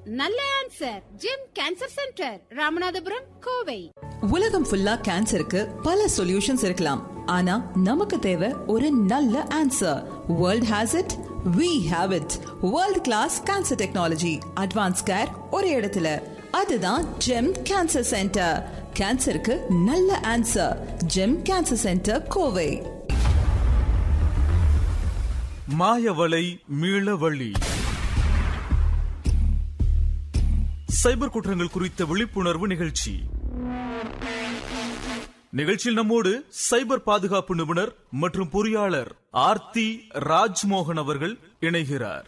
நல்ல answer GEM cancer centre Ramanathapuram Kovai உலகம் ஃபுல்லா கேன்சருக்கு பல சொல்யூஷன்ஸ் இருக்கலாம் ஆனா நமக்கு தேவை ஒரு நல்ல answer world has it we have it world class cancer technology advance care ஒரு இடத்துல அதுதான் ஜெம் கேன்சர் சென்டர் கேன்சருக்கு நல்ல answer GEM cancer centre Kovai மாயவலை மீளவழி சைபர் குற்றங்கள் குறித்த விழிப்புணர்வு நிகழ்ச்சி நிகழ்ச்சியில் நம்மோடு சைபர் பாதுகாப்பு நிபுணர் மற்றும் பொறியாளர் ஆர்த்தி ராஜ்மோகன் அவர்கள் இணைகிறார்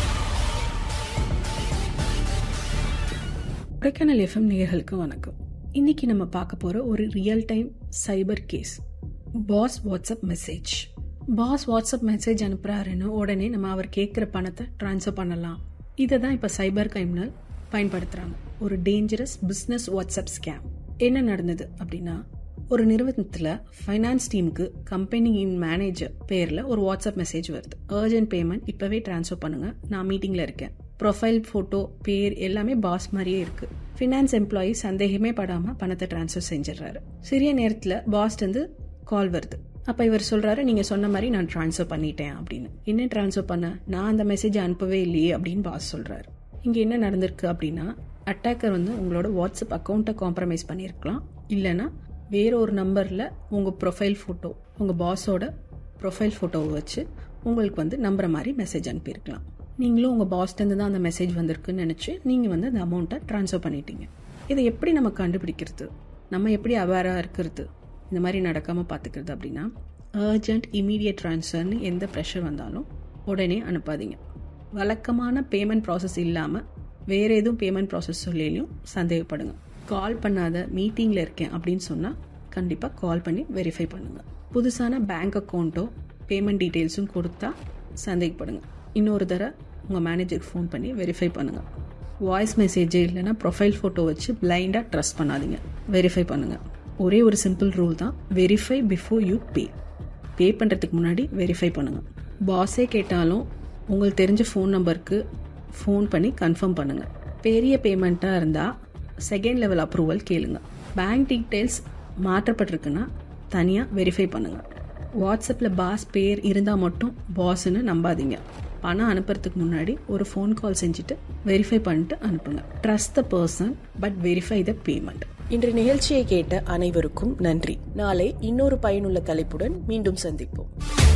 கொடைக்கானல் எஃப்எம் நேயர்களுக்கு வணக்கம் இன்னைக்கு நம்ம பார்க்க போற ஒரு real time cyber case boss WhatsApp message boss WhatsApp message அனுப்புறாருன்னு உடனே நம்ம அவர் கேட்குற பணத்தை ட்ரான்ஸ்ஃபர் பண்ணலாம் இதை தான் இப்போ சைபர் கிரைமினல் பயன்படுத்துறாங்க ஒரு டேஞ்சரஸ் பிஸ்னஸ் வாட்ஸ்அப் ஸ்கேம் என்ன நடந்தது அப்படின்னா ஒரு நிறுவனத்தில் ஃபைனான்ஸ் டீமுக்கு கம்பெனியின் மேனேஜர் பேரில் ஒரு வாட்ஸ்அப் மெசேஜ் வருது அர்ஜென்ட் பேமெண்ட் இப்போவே ட்ரான்ஸ்ஃபர் பண்ணுங்க நான் மீட்டிங்கில் இருக்கேன் ப்ரொஃபைல் ஃபோட்டோ பேர் எல்லாமே பாஸ் மாதிரியே இருக்கு ஃபினான்ஸ் எம்ப்ளாயி சந்தேகமே படாமல் பணத்தை ட்ரான்ஸ்ஃபர் செஞ்சிடுறாரு சிறிய நேரத்தில் பாஸ்லேருந்து கால் வருது அப்போ இவர் சொல்றாரு நீங்க சொன்ன மாதிரி நான் ட்ரான்ஸ்ஃபர் பண்ணிட்டேன் அப்படின்னு என்ன ட்ரான்ஸ்ஃபர் பண்ண நான் அந்த மெசேஜ் அனுப்பவே இல்லையே அப்படின்னு பாஸ் சொல்றாரு இங்க என்ன நடந்திருக்கு அப்படின்னா அட்டாக்கர் வந்து உங்களோட வாட்ஸ்அப் அக்கௌண்ட்டை காம்ப்ரமைஸ் பண்ணியிருக்கலாம் இல்லைன்னா வேற ஒரு நம்பரில் உங்கள் ப்ரொஃபைல் ஃபோட்டோ உங்கள் பாஸோட ப்ரொஃபைல் ஃபோட்டோவை வச்சு உங்களுக்கு வந்து நம்புற மாதிரி மெசேஜ் அனுப்பியிருக்கலாம் நீங்களும் உங்கள் பாஸ்லேருந்து தான் அந்த மெசேஜ் வந்திருக்குன்னு நினச்சி நீங்கள் வந்து அந்த அமௌண்ட்டை ட்ரான்ஸ்ஃபர் பண்ணிட்டீங்க இதை எப்படி நம்ம கண்டுபிடிக்கிறது நம்ம எப்படி அவேராக இருக்கிறது இந்த மாதிரி நடக்காமல் பார்த்துக்கிறது அப்படின்னா அர்ஜென்ட் இமீடியட் ட்ரான்ஸ்ஃபர்னு எந்த ப்ரெஷர் வந்தாலும் உடனே அனுப்பாதீங்க வழக்கமான பேமெண்ட் ப்ராசஸ் இல்லாமல் வேறு எதுவும் பேமெண்ட் ப்ராசஸ் சொல்லியும் சந்தேகப்படுங்க கால் பண்ணாத மீட்டிங்கில் இருக்கேன் அப்படின்னு சொன்னால் கண்டிப்பாக கால் பண்ணி வெரிஃபை பண்ணுங்கள் புதுசான பேங்க் அக்கௌண்ட்டோ பேமெண்ட் டீட்டெயில்ஸும் கொடுத்தா சந்தேகப்படுங்க இன்னொரு தடவை உங்கள் மேனேஜருக்கு ஃபோன் பண்ணி வெரிஃபை பண்ணுங்கள் வாய்ஸ் மெசேஜ் இல்லைன்னா ப்ரொஃபைல் ஃபோட்டோ வச்சு பிளைண்டாக ட்ரஸ்ட் பண்ணாதீங்க வெரிஃபை பண்ணுங்கள் ஒரே ஒரு சிம்பிள் ரூல் தான் verify before you pay pay பண்ணுறதுக்கு முன்னாடி வெரிஃபை பண்ணுங்கள் பாஸே கேட்டாலும் உங்களுக்கு தெரிஞ்ச ஃபோன் நம்பருக்கு ஃபோன் பண்ணி கன்ஃபார்ம் பண்ணுங்கள் பெரிய பேமெண்ட்டாக இருந்தால் செகண்ட் லெவல் அப்ரூவல் கேளுங்க பேங்க் டீட்டெயில்ஸ் மாற்றப்பட்டிருக்குன்னா தனியாக வெரிஃபை பண்ணுங்கள் வாட்ஸ்அப்பில் பாஸ் பேர் இருந்தால் மட்டும் பாஸ்ன்னு நம்பாதீங்க பணம் அனுப்புறதுக்கு முன்னாடி ஒரு ஃபோன் கால் செஞ்சுட்டு வெரிஃபை பண்ணிட்டு அனுப்புங்க trust the person but verify the payment இன்று நிகழ்ச்சியை கேட்ட அனைவருக்கும் நன்றி நாளை இன்னொரு பயனுள்ள தலைப்புடன் மீண்டும் சந்திப்போம்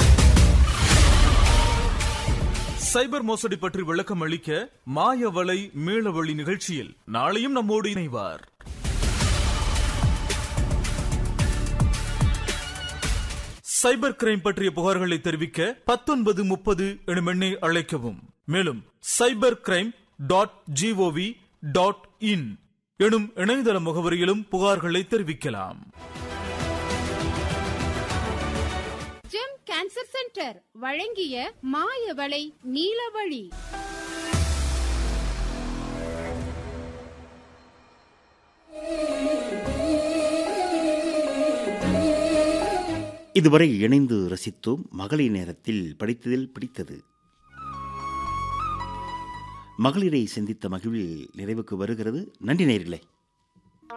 சைபர் மோசடி பற்றி விளக்கம் அளிக்க மாயவலை மீளவழி நிகழ்ச்சியில் நாளையும் நம்மோடு இணைவார் சைபர் கிரைம் பற்றிய புகார்களை தெரிவிக்க பத்தொன்பது முப்பது எனும் எண்ணை அழைக்கவும் மேலும் cyber crime dot G O V dot இணையதள முகவரியிலும் புகார்களை தெரிவிக்கலாம் ஜெம் கேன்சர் சென்டர் வழங்கிய மாயவளை நீலவழி இதுவரை இணைந்து ரசித்தோம் மகளிர் நேரத்தில் படித்ததில் பிடித்தது மகளிரை சிந்தித்த மகிழ்வில் நிறைவுக்கு வருகிறது நன்றி நேர்களே